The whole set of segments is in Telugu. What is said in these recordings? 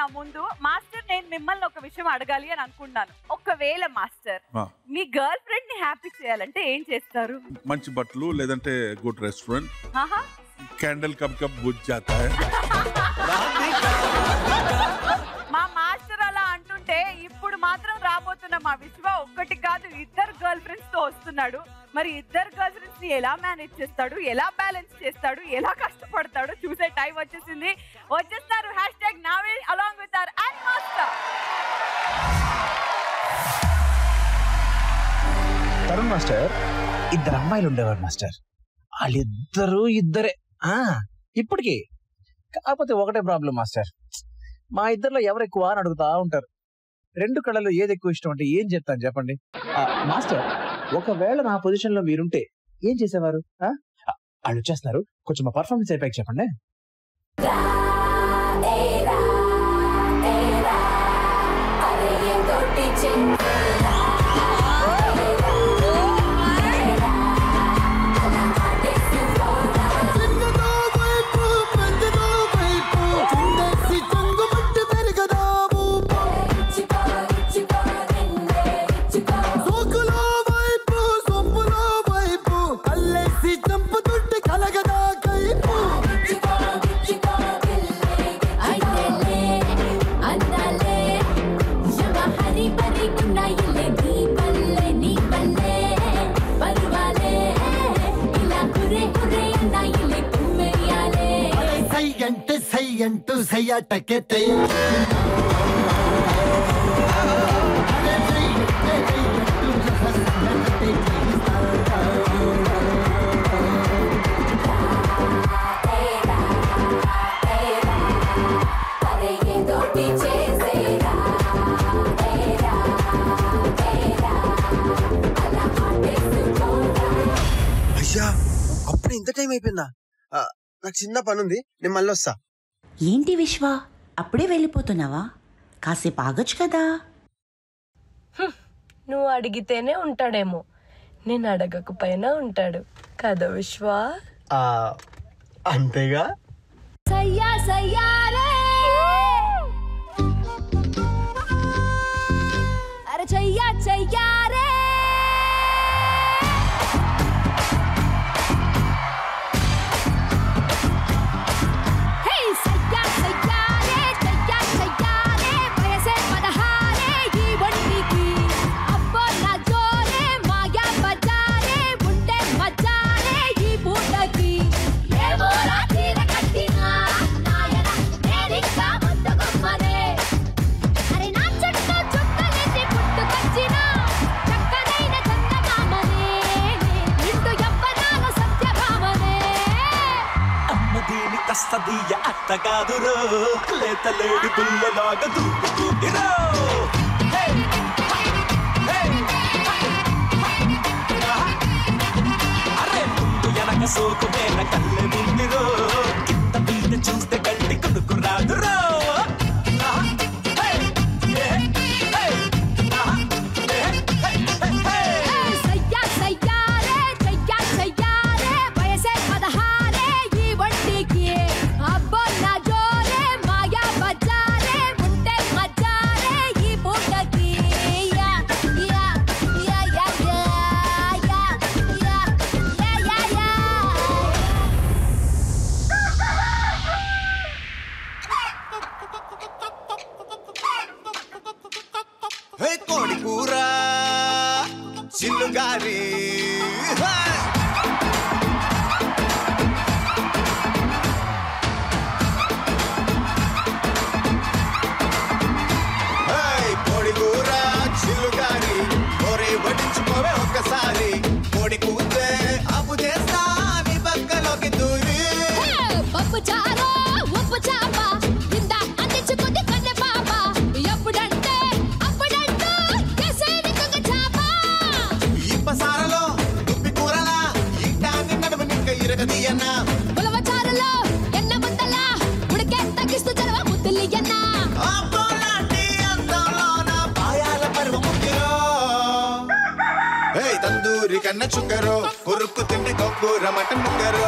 ముందు మాస్టర్ నేను మిమ్మల్ని ఒక విషయం అడగాలి అని అనుకున్నాను ఒకవేళ మాస్టర్ ఆ, మీ గర్ల్ ఫ్రెండ్ ని హ్యాపీ చేయాలంటే ఏం చేస్తారు మంచి బట్టలు లేదంటే గుడ్ రెస్టారెంట్ ఆహా క్యాండిల్ కబ్ కబ్ బుజ్ జాతా హై మా మాస్టర్ అలా అంటుంటే ఇప్పుడు మాత్రం రాబోతున్న మా విశ్వ ఒక్కటి కాదు ఇద్దరు గర్ల్ ఫ్రెండ్స్ తో వస్తున్నాడు మరి ఇద్దరు గర్ల్ ఫ్రెండ్స్ ని ఎలా మేనేజ్ చేస్తాడు ఎలా బ్యాలెన్స్ చేస్తాడు ఎలా కష్టపడతాడు చూసే టైం వచ్చేసింది వచ్చేస్తారు హ్యాష్ ట్యాగ్ నావే along with our and master Tarun master ఇద్దరు అమ్మాయిలు ఉండేవారు మాస్టర్ వాళ్ళిద్దరూ ఇద్దరే ఆ ఇప్పటికి కాకపోతే ఒకటే ప్రాబ్లం మాస్టర్ మా ఇద్దరిలో ఎవరు ఎక్కువ అని అడుగుతా ఉంటారు రెండు కళలో ఏది ఎక్కువ ఇష్టం అంటే ఏం చెప్తాను చెప్పండి ఆ, మాస్టర్ ఒకవేళ నా పొజిషన్ లో మీరుంటే ఏం చేసేవారు ఆ? ఆ, వాళ్ళు వచ్చేస్తున్నారు కొంచెం మా పర్ఫార్మెన్స్ అయిపోయాక చెప్పండి చెంగదో వైపు పెందదో వైపు చిందేసి చెంగుమట్టి పెరగదాము సోకులో వైపు సొంపులో వైపు అల్లేసి చంపుతుంటే కలగదా కైపు సై అంటే సై అంటూ సై అటకే తై అయ్యా అప్పుడు ఇంత టైం అయిపోయిందా ఆ, నాకు చిన్న పని ఉంది నేను మళ్ళీ వస్తా ఏంటి విశ్వ అప్పుడే వెళ్ళిపోతున్నావా కాసేపు ఆగొచ్చు కదా నువ్వు అడిగితేనే ఉంటాడేమో నేను అడగకపోయినా ఉంటాడు కదా విశ్వ ఆ, అంతేగా సయ్యా సయ్యారే అరే చెయ్యా చెయ్యారే హే సయ్యా సయ్యారే చెయ్యా చెయ్యారే వయసే పదహారే ఈ ఒంటికి అబ్బో నా జోరే మాయా బజారే ఉంటే మజారే ఈ పూటకి ఏవో రాత్రిర కట్టినా నాయన నేనింకా ముద్దగొమ్మనే అరే నా చుట్టూ చుట్టలేసి పుట్టుకొచ్చిన చక్కనైన చందమామనే నిండు యవ్వనాల సత్యభామనే అమ్మ దీని కస్తదీయ అత్త కాదురో లేత లేడి పుల్లలాగా దూకుతూగిరో అరే ముందు వెనక సోకు మేల కళ్ళె ముందిరో కింద మీద చూస్తే గంటి కొనుక్కు రాదురో సయ్యా సయ్యారే చెయ్యా చెయ్యారే వయసే పదహారే ఈ ఒంటికి అబ్బో నా జోరే మాయా బజారే ఉంటే మజారే ఈ పూటకి యా యా యా యా యా యా యా యా యా యా హే కోడి కూర చిల్లుగారి హే! హే, కోడి కూర చిల్లుగారి కోరి వడ్డించుకోవే ఒక్కసారి కోడి కూతే అప్పు చేస్తా నీ పక్కలోకి దూరి పప్పు చారో ఉప్పు చాప కింద అందించుకుంది కన్నె పాప ఎప్పుడంటే అప్పుడంటూ కేసేని కొంగ చాప ఇప్పసారలో దుప్పి కూరలా ఇంటాన్ని నడుము నిక్క ఇరగదీయన్నా ఉలవ చారులో ఎన్న ముద్దల ఉడికే తగ్గిస్తూ చలవ ముద్దులియన్న అబ్బోలాంటి అందంలోన పాయాల పరువు ముగ్గురో ఏయ్ తందూరి కన్న చుక్కరో కొరుక్కు తిండి గొప్పూర మటన్ ముగ్గరో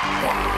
Yeah.